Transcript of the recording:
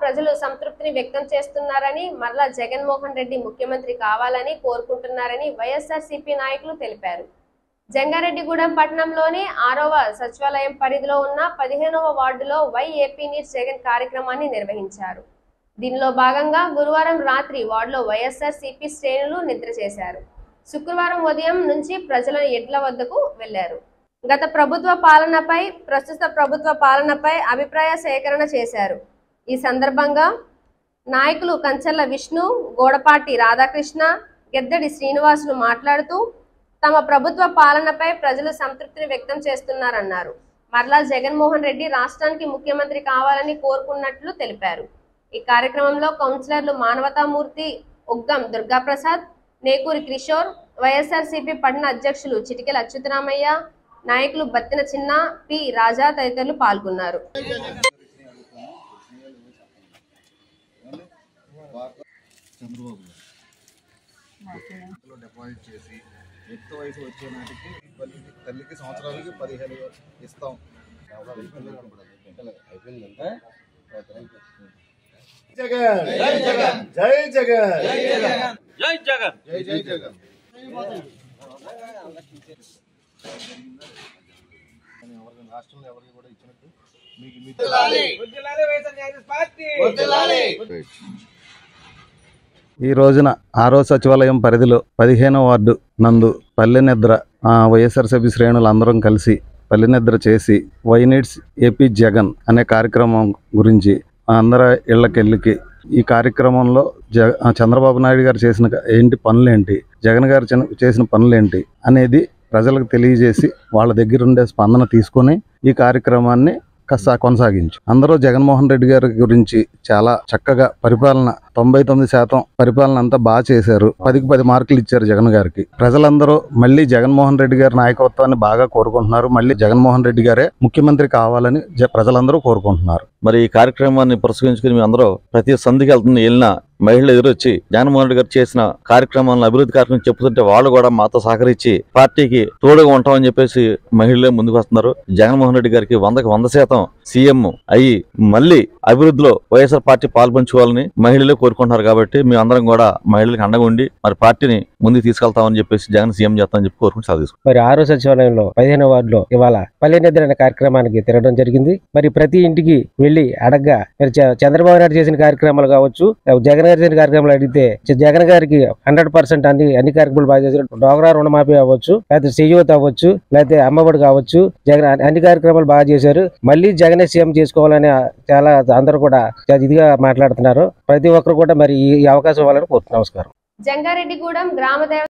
ప్రజలు సంతృప్తిని వ్యక్తం చేస్తున్నారని మరలా జగన్మోహన్ రెడ్డి ముఖ్యమంత్రి కావాలని కోరుకుంటున్నారని వైఎస్ఆర్సీపీ నాయకులు తెలిపారు జంగారెడ్డిగూడెం పట్టణంలోని ఆరవ సచివాలయం పరిధిలో ఉన్న పదిహేనవ వార్డులో వై ఏపీ నీడ్స్ జగన్ కార్యక్రమాన్ని నిర్వహించారు దీనిలో భాగంగా గురువారం రాత్రి వార్డులో వైఎస్ఆర్ సిపి శ్రేణులు నిద్ర చేశారు శుక్రవారం ఉదయం నుంచి ప్రజల ఎడ్ల వద్దకు వెళ్లారు గత ప్రభుత్వ పాలనపై ప్రస్తుత ప్రభుత్వ పాలనపై అభిప్రాయ సేకరణ చేశారు ఈ సందర్భంగా నాయకులు కంచర్ల విష్ణు గోడపాటి రాధాకృష్ణ గెద్దడి శ్రీనివాసులు మాట్లాడుతూ తమ ప్రభుత్వ పాలనపై ప్రజలు సంతృప్తిని వ్యక్తం చేస్తున్నారన్నారు మరలా జగన్మోహన్ రెడ్డి రాష్ట్రానికి ముఖ్యమంత్రి కావాలని కోరుకున్నట్లు తెలిపారు ఈ కార్యక్రమంలో కౌన్సిలర్లు మానవతామూర్తి ఉగ్గం దుర్గాప్రసాద్ నేకూరి కిషోర్ వైఎస్ఆర్సీపీ పట్టణ అధ్యక్షులు చిటికెల అచ్యుతరామయ్య నాయకులు బత్తిన చిన్న పి రాజా తదితరులు పాల్గొన్నారు చంద్రబాబు గారు బ్యాంకులో డిపాజిట్ చేసి యుక్త వయసు వచ్చే నాటికి తల్లికి తల్లికి సంవత్సరాలకి పదిహేను వేలు ఇస్తాం జగన్ జై జగన్ జై జగన్ జై జగన్ జై జై జగన్ కానీ ఎవరికి రాష్ట్రంలో ఎవరికి కూడా ఇచ్చినట్టు మీకు మీకు ఈ రోజున ఆరో సచివాలయం పరిధిలో పదిహేనో వార్డు నందు పల్లె నిద్ర ఆ, వైఎస్ఆర్సీపీ శ్రేణులు అందరం కలిసి పల్లె నిద్ర చేసి వై నీడ్స్ ఏపీ జగన్ అనే కార్యక్రమం గురించి అందరి ఇళ్ళకెళ్ళికి ఈ కార్యక్రమంలో జ ఆ, చంద్రబాబు నాయుడు గారు చేసిన క- ఏంటి పనులేంటి జగన్ గారు చిన్న- చేసిన పనులేంటి అనేది ప్రజలకు తెలియజేసి వాళ్ళ దగ్గర ఉండే స్పందన తీసుకొని ఈ కార్యక్రమాన్ని కాస్త కొనసాగించు అందరూ జగన్మోహన్ రెడ్డి గారి గురించి చాలా చక్కగా పరిపాలన తొంభై తొమ్మిది శాతం పరిపాలన అంతా బాగా చేశారు పదికి పది మార్కులు ఇచ్చారు జగన్ గారికి ప్రజలందరూ మళ్ళీ జగన్మోహన్ రెడ్డి గారి నాయకత్వాన్ని బాగా కోరుకుంటున్నారు మళ్ళీ జగన్మోహన్ రెడ్డి గారే ముఖ్యమంత్రి కావాలని జ- ప్రజలందరూ కోరుకుంటున్నారు మరి ఈ కార్యక్రమాన్ని పురస్కరించుకుని మేము అందరూ ప్రతి సంధికి వెళ్తున్న వెళ్ళిన మహిళలు ఎదురొచ్చి జగన్మోహన్ రెడ్డి గారు చేసిన కార్యక్రమాలను అభివృద్ధి కార్యక్రమం చెప్తుంటే వాళ్ళు కూడా మాతో సహకరించి పార్టీకి తోడుగా ఉంటామని చెప్పేసి మహిళలే ముందుకు వస్తున్నారు జగన్మోహన్ రెడ్డి గారికి వందకి వంద శాతం సీఎం అయ్యి మళ్ళీ అభివృద్ధిలో వైఎస్ఆర్ పార్టీ పాల్పంచుకోవాలని మహిళలే కోరుకుంటున్నారు కాబట్టి మేము అందరం కూడా మహిళలకు అండగా ఉండి మరి పార్టీని ముందుకు తీసుకెళ్తామని చెప్పేసి జగన్ సీఎం చేస్తామని చెప్పి కోరుకుంటూ సాగు మరి ఆరో సచివాలయంలో పదిహేను వార్డులో ఇవాళ పల్లె నిద్ర అనే కార్యక్రమానికి తిరగడం జరిగింది మరి ప్రతి ఇంటికి వెళ్లి అడగ్గా మరి చ- చంద్రబాబు నాయుడు చేసిన కార్యక్రమాలు కావచ్చు జగన్ గారు చేసిన కార్యక్రమాలు అడిగితే చ- జగన్ గారికి హండ్రెడ్ పర్సెంట్ అన్ని అన్ని కార్యక్రమాలు బాగా చేశారు డోగరా రుణమాఫీ అవ్వచ్చు లేకపోతే చేయూత అవ్వచ్చు లేకపోతే అమ్మఒడి కావచ్చు జగన్ అన్ని- అన్ని కార్యక్రమాలు బాగా చేశారు మళ్ళీ జగనే సీఎం చేసుకోవాలని చాలా అందరూ కూడా చాలా ఇదిగా మాట్లాడుతున్నారు ప్రతి ఒక్కరు కూడా మరి ఈ ఈ అవకాశం ఇవ్వాలని కోరుతున్నాను నమస్కారం జంగారెడ్డిగూడెం గ్రామ దేవత